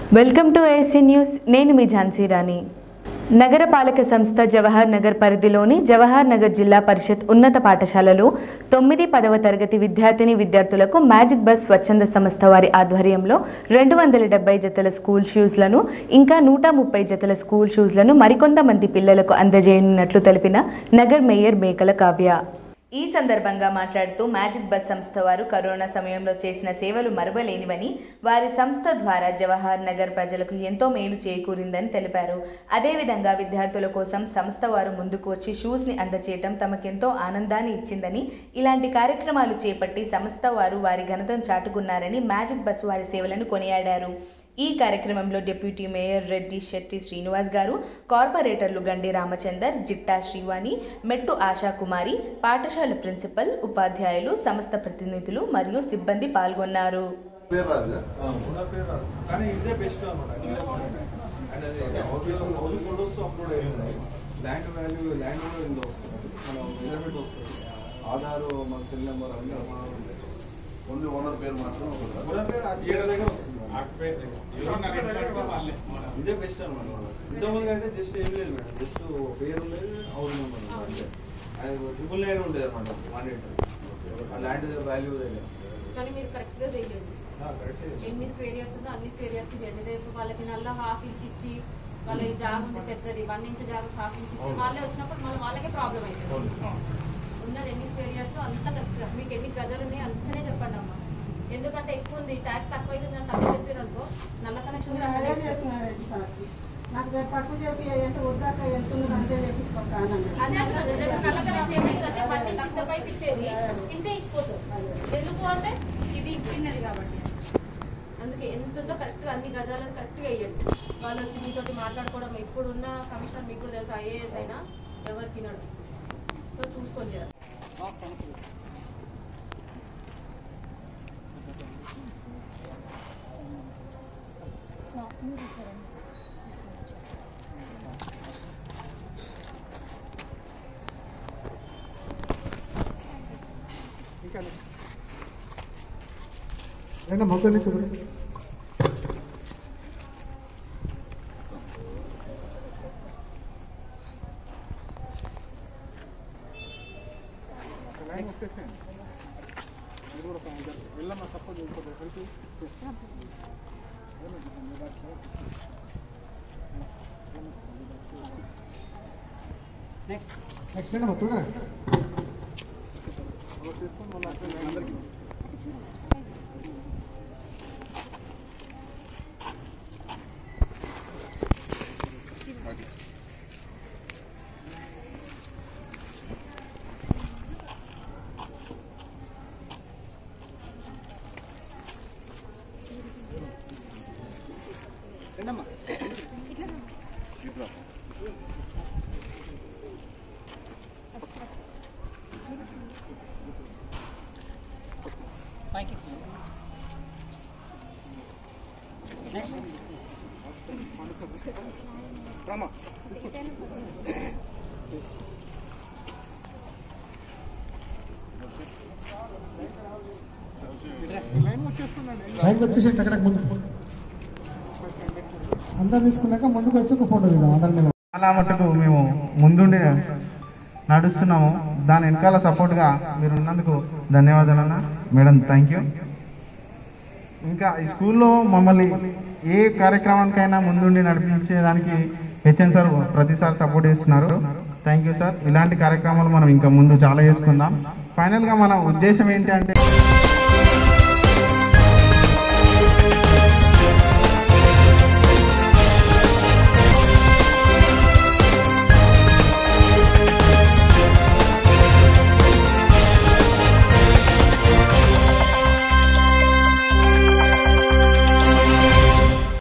Welcome to AC news నేను మీ ఝాన్సీ రాణి నగరపాలక సంస్థ జవహర్ నగర్ పరిధిలోని జవహర్ నగర్ జిల్లా పరిషత్ ఉన్నత పాఠశాలలో తొమ్మిది పదవ తరగతి విద్యార్థిని విద్యార్థులకు మ్యాజిక్ బస్ స్వచ్ఛంద సంస్థ వారి ఆధ్వర్యంలో రెండు వందల డెబ్బై జతల స్కూల్ షూస్లను ఇంకా నూట ముప్పై జతల స్కూల్ షూస్లను మరికొంతమంది పిల్లలకు అందజేయనున్నట్లు తెలిపిన నగర్ మేయర్ మేకల కావ్య ఈ సందర్భంగా మాట్లాడుతూ మ్యాజిక్ బస్ సంస్థ వారు కరోనా సమయంలో చేసిన సేవలు మరువలేనివని వారి సంస్థ ద్వారా జవహర్ నగర్ ప్రజలకు ఎంతో మేలు చేకూరిందని తెలిపారు అదేవిధంగా విద్యార్థుల కోసం సంస్థ వారు ముందుకు వచ్చి షూస్ని అందచేయటం తమకెంతో ఆనందాన్ని ఇచ్చిందని ఇలాంటి కార్యక్రమాలు చేపట్టి సంస్థ వారు వారి ఘనతను చాటుకున్నారని మ్యాజిక్ బస్ వారి సేవలను కొనియాడారు ఈ కార్యక్రమంలో డిప్యూటీ మేయర్ రెడ్డి శెట్టి శ్రీనివాస్ గారు కార్పొరేటర్లు గండి రామచందర్ జిట్టా శ్రీవాణి మెట్టు ఆశా కుమారి పాఠశాల ప్రిన్సిపల్ ఉపాధ్యాయులు సంస్థ ప్రతినిధులు మరియు సిబ్బంది పాల్గొన్నారు పేరు రాదు ఉన్న పేరు రాదు. కానీ ఇదే బెస్ట్ అనమాట అండ్ అది రోజు ఫోటోస్ అప్లోడ్ అయ్యి ఉన్నాయి ల్యాండ్ వాల్యూ ల్యాండ్ కూడా ఇందులో వస్తుంది మన మెజర్మెంట్ వస్తుంది ఆధార్ మన సెల్ నెంబర్ అన్ని అమౌంట్ ఉంటాయి ఓన్లీ ఓనర్ పేరు మాత్రం ఒకటి మన పేరు ఆ ఏడు దగ్గర వస్తుంది ఇదే బెస్ట్ అనమాట ఇంతకుముందు అయితే జస్ట్ ఏం లేదు మేడం జస్ట్ పేరు ఉండేది హౌస్ నెంబర్ అంటే అది ట్రిపుల్ నైన్ ఉండేది అనమాట మానిటర్ ఆ ల్యాండ్ వాల్యూ తెలియదు కానీ మీరు కరెక్ట్ గా చేయండి కరెక్ట్ ఎన్ని స్క్వేర్ ఇయర్స్ ఉందో అన్ని స్క్వేర్ ఇయర్స్ చేయండి రేపు వాళ్ళకి నల్ల హాఫ్ ఇంచ్ ఇచ్చి వాళ్ళ ఈ జాగ ఉంది పెద్దది వన్ ఇంచ్ జాగ హాఫ్ ఇంచ్ ఇస్తే వాళ్ళే వచ్చినప్పుడు మళ్ళీ వాళ్ళకే ప్రాబ్లం అవుతుంది ఉన్నది ఎన్ని స్క్వేర్ ఇయర్స్ అంతా కరెక్ట్ మీకు ఎన్ని గజాలు ఉన్నాయి అంతనే చెప్పండి అమ్మా ఎందుకంటే ఎక్కువ ఉంది ట్యాక్స్ తక్కువ అవుతుంది అని తక్కువ చెప్పారు అనుకో నల్ల కనెక్షన్ కూడా అక్కడే అదే ఇస్తారు. చెప్తున్నారండి సార్కి నాకు రేపు తక్కువ చెప్పి అంటే వద్దాక ఎంత ఉన్నది అంతే చెప్పించుకుంటాను అదే అంటారు రేపు నల్ల కనెక్షన్ ఏమైందంటే పట్టి కింద పైపు ఇచ్చేది ఇంతే ఇచ్చిపోతుంది ఎందుకు అంటే ఇది చిన్నది కాబట్టి అందుకే ఎంత ఉందో కరెక్ట్గా అన్ని గజాలను కరెక్ట్గా వేయండి వాళ్ళు వచ్చి మీతోటి మాట్లాడుకోవడం ఇప్పుడున్న కమిషనర్ మీకు కూడా తెలుసు ఐఏఎస్ అయినా ఎవరికి వినడు సో చూసుకోండి జర. రెండు మొక్కలు చూడండి నెక్స్ట్ నెక్స్ట్ రెండు మొక్కలు లైన్కి వచ్చేసి అక్కడ ముందు అందరు తీసుకున్నాక ముందుకు వచ్చి ఒక ఫోటో తీద్దాం అందరినీ చాలా మటుకు మేము ముందుండి నడుస్తున్నాము దాని వెనకాల సపోర్ట్గా మీరు ఉన్నందుకు ధన్యవాదాలు అన్న మేడం థ్యాంక్ యూ ఇంకా ఈ స్కూల్లో మమ్మల్ని ఏ కార్యక్రమానికైనా ముందుండి నడిపించేదానికి హెచ్ఎన్ సార్ ప్రతిసారి సపోర్ట్ చేస్తున్నారు థ్యాంక్ యూ సార్ ఇలాంటి కార్యక్రమాలు మనం ఇంకా ముందు చాలా చేసుకుందాం ఫైనల్గా మన ఉద్దేశం ఏంటి అంటే